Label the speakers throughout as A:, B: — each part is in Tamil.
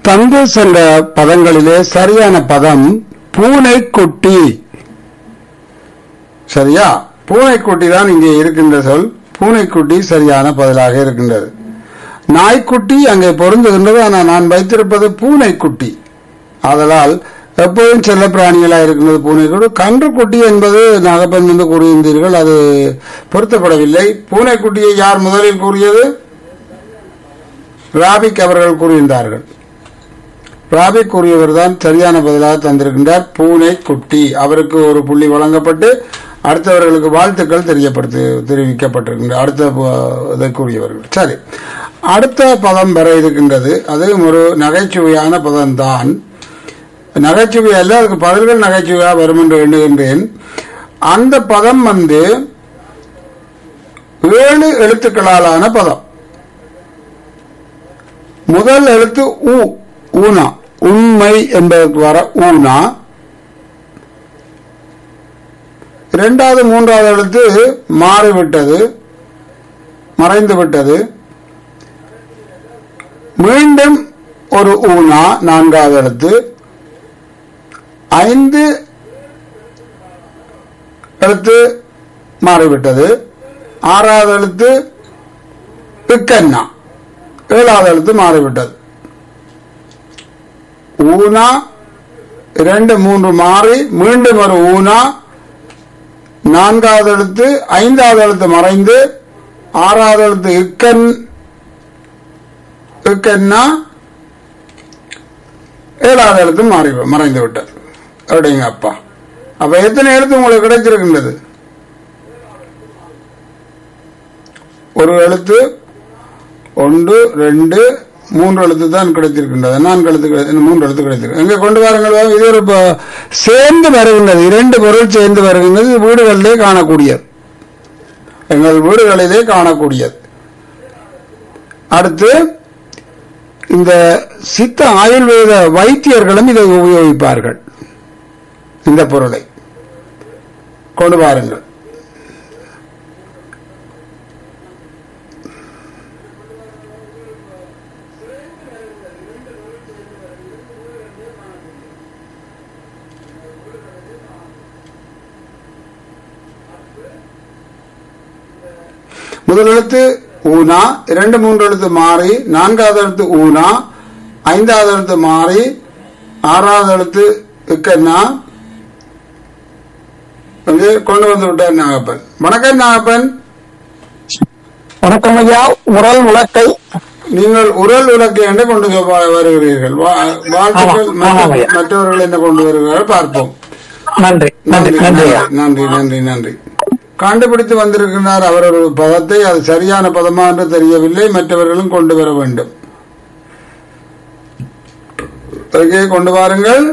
A: தந்து சென்ற பதங்களிலே சரியான பதம் பூனைக்குட்டி சரியா பூனைக்குட்டி தான் இங்கே இருக்கின்ற சொல் பூனைக்குட்டி சரியான பதிலாக இருக்கின்றது நாய்க்குட்டி அங்கே பொருந்துகின்றது ஆனால் நான் வைத்திருப்பது பூனைக்குட்டி ஆதலால் எப்போதும் செல்ல பிராணிகளாக இருக்கின்றது பூனைக்குட்டி கன்றுக்குட்டி என்பது நாகப்பன் என்று கூறியிருந்தீர்கள் அது பொருத்தப்படவில்லை பூனைக்குட்டியை யார் முதலில் கூறியது ராபிக் அவர்கள் கூறியிருந்தார்கள் ராபிக் கூறியவர் தான் சரியான பதிலாக தந்திருக்கின்றார் பூனை குட்டி அவருக்கு ஒரு புள்ளி வழங்கப்பட்டு அடுத்தவர்களுக்கு வாழ்த்துக்கள் தெரியப்படுத்து தெரிவிக்கப்பட்டிருக்கின்ற அடுத்த ப- இதை கூறியவர்கள் சரி அடுத்த பதம் வர இருக்கின்றது அது ஒரு நகைச்சுவையான பதம்தான் நகைச்சுவை அல்ல அதுக்கு பதில்கள் நகைச்சுவையாக வரும் என்று எண்ணுகின்றேன் அந்த பதம் வந்து ஏழு எழுத்துக்களாலான பதம் முதல் எழுத்து ஊ ஊனா உண்மை என்பதற்கு வர ஊனா இரண்டாவது மூன்றாவது எழுத்து மாறிவிட்டது மறைந்து விட்டது மீண்டும் ஒரு ஊனா நான்காவது எழுத்து ஐந்து எழுத்து மாறிவிட்டது ஆறாவது எழுத்து பிக்கன்னா ஏழாவது எழுத்து மாறிவிட்டது ஊனா இரண்டு மூன்று மாறி மீண்டும் ஒரு ஊனா நான்காவது எழுத்து ஐந்தாவது எழுத்து மறைந்து ஆறாவது எழுத்து இக்கன் இக்கன்னா ஏழாவது எழுத்து மாறி மறைந்து விட்டது அப்படிங்க அப்பா அப்ப எத்தனை எழுத்து உங்களுக்கு கிடைச்சிருக்கின்றது ஒரு எழுத்து ஒன்று ரெண்டு மூன்று எழுத்து தான் கிடைத்திருக்கின்றது நான்கு எழுத்து கிடை- மூன்று எழுத்து கிடைத்திருக்கு எங்க கொண்டு வாருங்கள் வாங்க. இது ஒரு ப- சேர்ந்து வருகின்றது இரண்டு பொருள் சேர்ந்து வருகின்றது இது வீடுகளிலே காணக்கூடியது எங்கள் வீடுகளிலே காணக்கூடியது அடுத்து இந்த சித்த ஆயுர்வேத வைத்தியர்களும் இதை உபயோகிப்பார்கள் இந்த பொருளை கொண்டு வாருங்கள் முதல் எழுத்து ஊனா இரண்டு மூன்று எழுத்து மாறி நான்காவது எழுத்து ஊனா ஐந்தாவது எழுத்து மாறி ஆறாவது எழுத்து இக்கன்னா வந்து கொண்டு வந்து விட்டார் நாகப்பன் வணக்கம் நாகப்பன்
B: வணக்கம் ஐயா உரல் உலக்கை
A: நீங்கள் உரல் உலக்கை என்று கொண்டு வ- வருகிறீர்கள் வா- வாழ்த்துக்கள்
B: ஆமாம்,
A: மற்ற-
B: ஆமாம் ஐயா.
A: மற்றவர்கள் என்ன கொண்டு வருகிறார்கள் பார்ப்போம்
B: நன்றி நன்றி
A: நன்றி
B: நன்றி ஐயா
A: நன்றி நன்றி நன்றி கண்டுபிடித்து வந்திருக்கிறார் அவர் ஒரு பதத்தை அது சரியான பதமா என்று தெரியவில்லை மற்றவர்களும் கொண்டு வர வேண்டும் ஓகே கொண்டு வாருங்கள்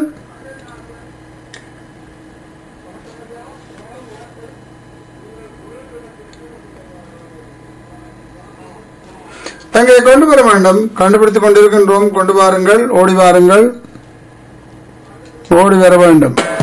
A: அங்கே கொண்டு வர வேண்டும் கண்டுபிடித்துக் கொண்டிருக்கின்றோம் கொண்டு வாருங்கள் ஓடி வாருங்கள் ஓடி வர வேண்டும்